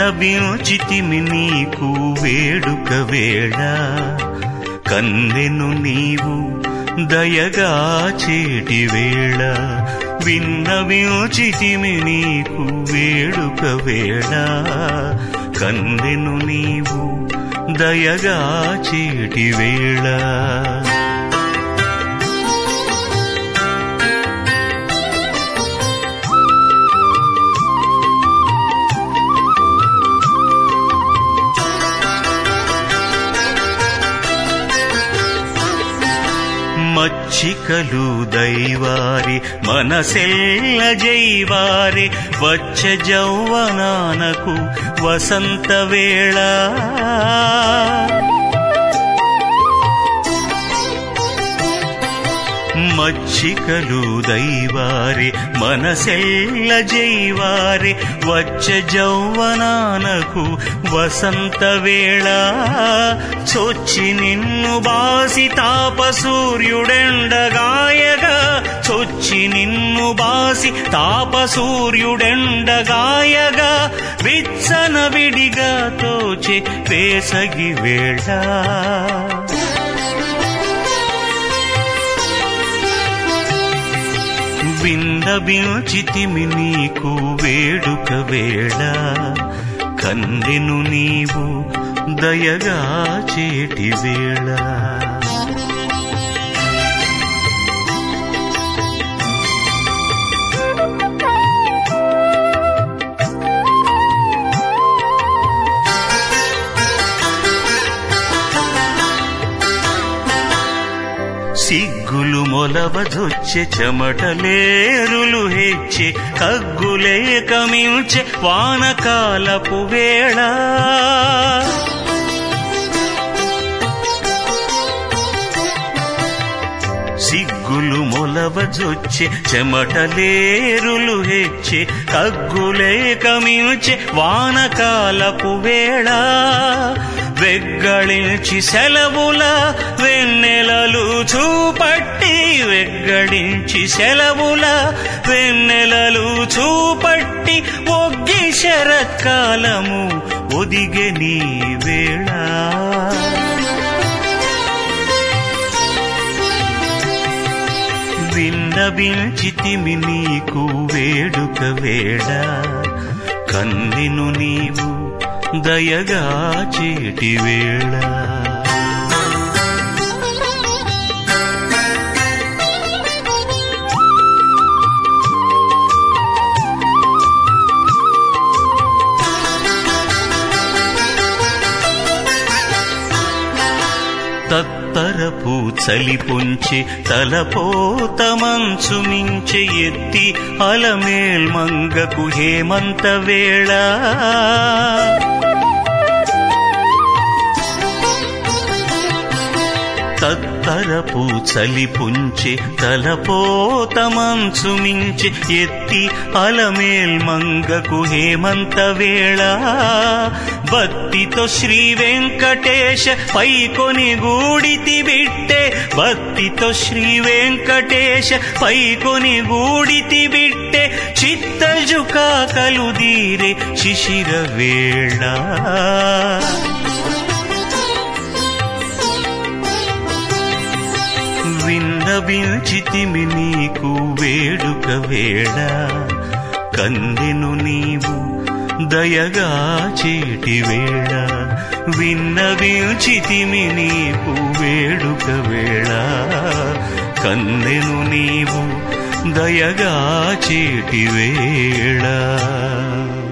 విన్నవించితిమి నీకు వేడుక వేళ కన్నెను నీవు దయగా చేటి వేళ విన్నవించితిమి నీకు వేడుక వేళ కన్నెను నీవు దయగా చేటి వేళ మచ్చికలు దైవారి మనసెల్ల జైవారి వచ్చ జౌవనానకు వసంత వేళ మచ్చికలు దైవారి మనసెల్ల జైవారి వచ్చ జౌవనానకు వసంత వేళ చొచ్చి నిన్ను బాసి తాప సూర్యుడెండగాయగా చొచ్చి నిన్ను బాసి తాప సూర్యుడెండగాయగా విచ్చన విడిగా తోచే వేసగి వేళ విందబించితిమి నీకు వేడుక వేళ కందెను నీవు దయగా చేటి వేళ సిగ్గులు మొలవదొచ్చే చెమటలేరులు హెచ్చే కగ్గులే కమించే వానకాలపు వేళ సిగ్గులు మొలవజొచ్చే చెమటలేరులు హెచ్చే కగ్గులే కమించే వానకాలపు వేళ వెగ్గళించి సెలవుల వెన్నెలలు చూపట్టి వెగ్గడించి సెలవుల వెన్నెలలు చూపట్టి ఒగ్గి శరత్కాలము ఒదిగె నీ వేళ విన్నవించితిమి నీకు వేడుక వేళ కన్నెను నీవు దయగా చేటి వేళ తత్తరపు చలి పొంచి తలపోత మంచు మించె ఎత్తి అలమేల్ మంగకు హేమంత వేళ తత్తరపు చలి పుంచి తలపోత మంచు మించి ఎత్తి అలమేల్ మంగకు హేమంత వేళ భక్తితో శ్రీ వెంకటేశ పైకొని గూడితి బిట్టే భక్తితో శ్రీ వెంకటేశ పైకొని గూడితి బిట్టే చిత్తజుకా కలుదీరే శిశిర వేళ విన్నవించితిమి నీకు వేడుక వేళ కందెను నీవు దయగా చేటి వేళ విన్నవించితిమి నీకు వేడుక వేళ కందెను నీవు దయగా చేటి వేళ